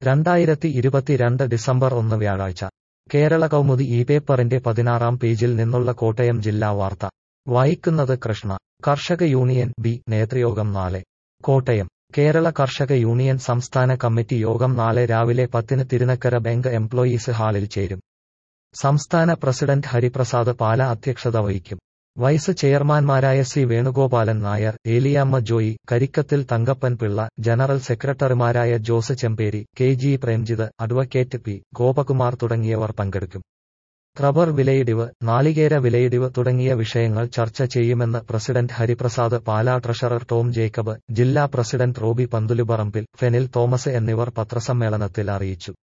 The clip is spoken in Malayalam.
രണ്ടായിരത്തി ഇരുപത്തിരണ്ട് ഡിസംബർ ഒന്ന് വ്യാഴാഴ്ച കേരള കൗമുദി ഈ പേപ്പറിന്റെ പതിനാറാം പേജിൽ നിന്നുള്ള കോട്ടയം ജില്ലാ വാർത്ത വായിക്കുന്നത് കൃഷ്ണ കർഷക യൂണിയൻ ബി നേതൃയോഗം നാളെ കോട്ടയം കേരള കർഷക യൂണിയൻ സംസ്ഥാന കമ്മിറ്റി യോഗം നാളെ രാവിലെ പത്തിന് തിരുനക്കര ബാങ്ക് എംപ്ലോയീസ് ഹാളിൽ ചേരും സംസ്ഥാന പ്രസിഡന്റ് ഹരിപ്രസാദ് പാല അധ്യക്ഷത വഹിക്കും വൈസ് ചെയർമാൻമാരായ സി വേണുഗോപാലൻ നായർ ഏലിയാമ്മ ജോയി കരിക്കത്തിൽ തങ്കപ്പൻ പിള്ള ജനറൽ സെക്രട്ടറിമാരായ Jose Chemperi K G Premjith advocate P Gopakumar തുടങ്ങിയവർ പങ്കെടുക്കും റബ്ബർ വിലയിടിവ് നാളികേര വിലയിടിവ് തുടങ്ങിയ വിഷയങ്ങൾ ചർച്ച ചെയ്യുമെന്ന് president Hariprasad Pala treasurer Tom Jacob ജില്ലാ president Robby Panthuluparambil Fenil Thomas എന്നിവർ പത്രസമ്മേളനത്തിൽ അറിയിച്ചു